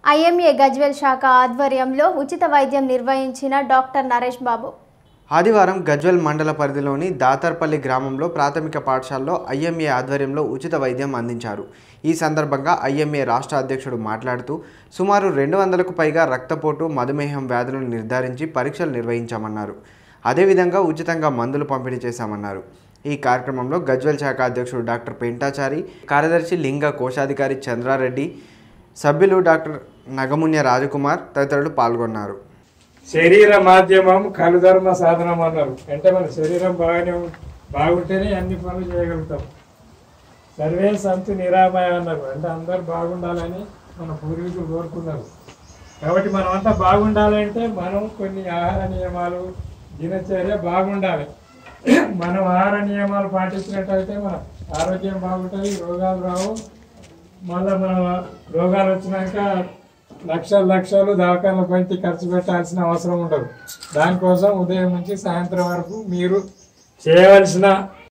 IMA Gajwel శాఖ ఆధ్వర్యంలో ఉచిత వైద్యం నిర్వహించిన డాక్టర్ నరేష్ బాబు ఆదివారం గజ్వెల్ మండల పరిధిలోని దాతర్పల్లి గ్రామంలో ప్రాథమిక పాఠశాలలో ఐఎంఏ ఆధ్వర్యంలో ఉచిత వైద్యం అందించారు ఈ సందర్భంగా ఐఎంఏ రాష్ట్ర అధ్యక్షుడు మాట్లాడుతూ సుమారు రెండు వందలకు పైగా రక్తపోటు మధుమేహం వ్యాధులను నిర్ధారించి పరీక్షలు నిర్వహించామన్నారు అదేవిధంగా ఉచితంగా మందులు పంపిణీ చేశామన్నారు ఈ కార్యక్రమంలో గజ్వెల్ శాఖ అధ్యక్షుడు డాక్టర్ పెంటాచారి కార్యదర్శి లింగ కోశాధికారి చంద్రారెడ్డి సభ్యులు డాక్టర్ నగమున్య రాజకుమార్ తదితరులు పాల్గొన్నారు శరీర మాధ్యమం కలుధర్మ సాధనం అన్నారు అంటే మన శరీరం బాగానే ఉం- బాగుంటేనే అన్ని పనులు చేయగలుగుతాం సర్వే సంతు నిరామయ అన్నారు అంటే అందరు బాగుండాలని మన పూర్వీకులు కోరుకున్నారు కాబట్టి మనం అంతా బాగుండాలంటే మనం కొన్ని ఆహార నియమాలు దినచర్య బాగుండాలి మనం ఆహార నియమాలు పాటించినట్టయితే మన ఆరోగ్యం బాగుంటుంది రోగాలు రావు మళ్ళీ మన రోగాలు వచ్చినాక లక్షలు లక్షలు దవాఖానల పైకి ఖర్చు పెట్టాల్సిన అవసరం ఉండదు దానికోసం ఉదయం నుంచి సాయంత్రం వరకు మీరు చేయవలసిన